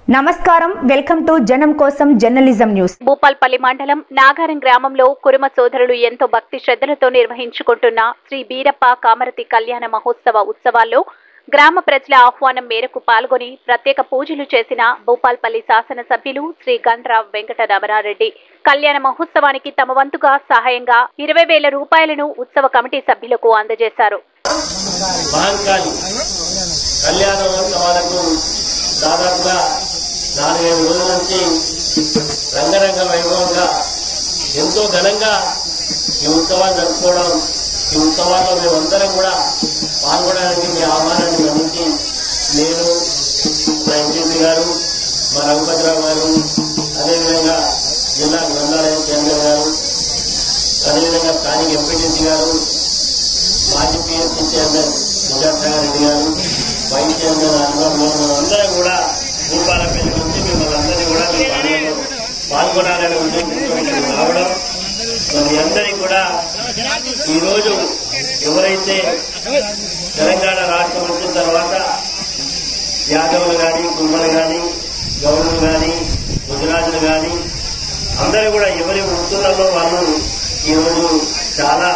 నమస్కారం welcome to జనం కోసం జర్నలిజం న్యూస్ భూపాల్పల్లి మండలం నాగారం గ్రామంలో కురుమ సోదరులు ఎంతో భక్తి శ్రద్ధలతో నిర్వహించుకుంటున్న శ్రీ బీరప్ప కామరతి కళ్యాణ మహోత్సవ ఉత్సవాల్లో గ్రామ ప్రజల ఆహ్వానం మేరకు పాల్గొని ప్రత్యేక పూజలు చేసిన భూపాల్పల్లి శాసనసభ్యులు శ్రీ గండ్ర వెంకట రమణారెడ్డి కళ్యాణ మహోత్సవానికి తమ వంతుగా సహాయంగా ఇరవై వేల రూపాయలను ఉత్సవ కమిటీ సభ్యులకు అందజేశారు మహంకాళి కళ్యాణోత్సవాలకు దాదాపుగా నాలుగైదు రోజుల నుంచి రంగరంగ వైభవంగా ఎంతో ఘనంగా ఈ ఉత్సవాలు జరుపుకోవడం ఈ ఉత్సవాల్లో మేమందరం కూడా పాల్గొనడానికి మీ ఆహ్వానాన్ని మన్నించి నేను మా ఎంపీసీ గారు మా రఘుపతిరావు గారు అదేవిధంగా జిల్లా గ్రంథాలయ కేంద్రం గారు అదేవిధంగా స్థానిక ఎంపీటీసీ గారు మాజీ పిఎస్సీ చైర్మన్ రెడ్డి గారు వైస్ చైర్మన్ అనుభవం అందరం కూడా భూపాలపల్లి నుంచి మిమ్మల్ని అందరినీ కూడా మీ పండుగలో పాల్గొనాలనే ఉద్దేశంతో ఇక్కడికి రావడం మరి అందరికీ కూడా ఈరోజు ఎవరైతే తెలంగాణ రాష్ట్రం వచ్చిన తర్వాత యాదవులు కానీ కుమ్మలు కానీ గౌడులు కానీ గుజరాజులు కానీ అందరూ కూడా ఎవరి వృత్తులలో వాళ్ళు ఈరోజు చాలా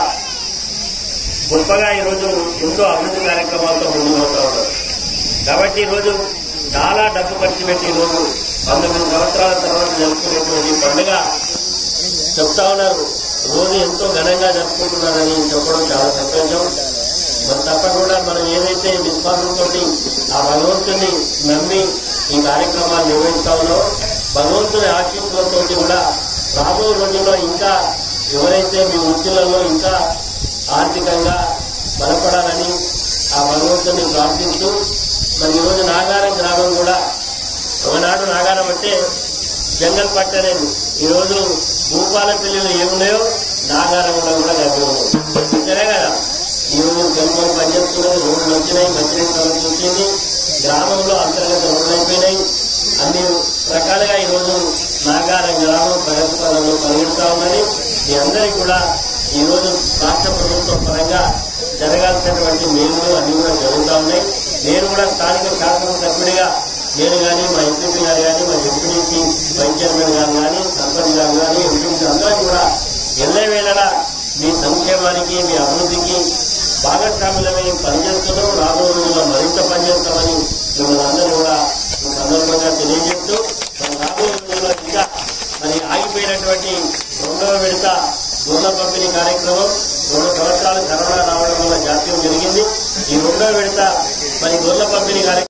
గొప్పగా ఈరోజు ఎంతో అభివృద్ధి కార్యక్రమాలతో ముందుకు పోతా ఉన్నారు కాబట్టి ఈరోజు చాలా డబ్బు ఖర్చు పెట్టి ఈరోజు పంతొమ్మిది సంవత్సరాల తర్వాత జరుపుకునేటువంటి పండుగ చెప్తా ఉన్నారు రోజు ఎంతో ఘనంగా జరుపుకుంటున్నారని చెప్పడం చాలా సంతోషం మరి తప్పకుండా మనం ఏదైతే విశ్వాసంతో ఆ భగవంతుని నమ్మి ఈ కార్యక్రమాలు నిర్వహిస్తా ఉన్నామో భగవంతుని ఆశీస్సులతో కూడా రాబో రోజుల్లో ఇంకా ఎవరైతే మీ వృత్తులలో ఇంకా ఆర్థికంగా బలపడాలని ఆ భగవంతుని ప్రార్థిస్తూ మరి ఈరోజు నాగారం గ్రామం కూడా ఒకనాడు నాగారం అంటే జంగల్ పట్టు అనేది ఈరోజు భూపాల పిల్లలు ఏమున్నాయో నాగారంలో కూడా గడ్డి ఉన్నాయి సరే కదా ఈరోజు జంగల్ పనిచేస్తున్నది రోడ్లు వచ్చినాయి మంచినీటి సమస్య వచ్చింది గ్రామంలో అంతర్గత రోడ్లు అయిపోయినాయి అన్ని రకాలుగా ఈరోజు నాగారం గ్రామం ప్రగతి పదంలో పరిగెడుతా ఉన్నది మీ అందరికీ కూడా ఈరోజు రాష్ట్ర ప్రభుత్వం పరంగా జరగాల్సినటువంటి మేలులు అన్ని కూడా జరుగుతూ ఉన్నాయి నేను కూడా స్థానిక శాసనసభ్యుడిగా నేను కానీ మా ఎంపీ గారు కానీ మా ఎంపీడీసీ వైస్ చైర్మన్ గారు కానీ సర్పంచ్ గారు కానీ ఎంపీసీ అందరం కూడా ఎల్లవేళలా మీ సంక్షేమానికి మీ అభివృద్ధికి భాగస్వాములమై పనిచేస్తున్నాం రాబోయే రోజుల్లో మరింత పనిచేస్తామని మిమ్మల్ని అందరూ కూడా ఈ సందర్భంగా తెలియజేస్తూ మరి రాబోయే రోజుల్లో ఇంకా మరి ఆగిపోయినటువంటి రెండవ విడత గొర్రెల పంపిణీ కార్యక్రమం రెండు సంవత్సరాలు కరోనా రావడం వల్ల జాప్యం జరిగింది ఈ రెండవ విడత మరి గొర్రెల పంపిణీ కార్యక్రమం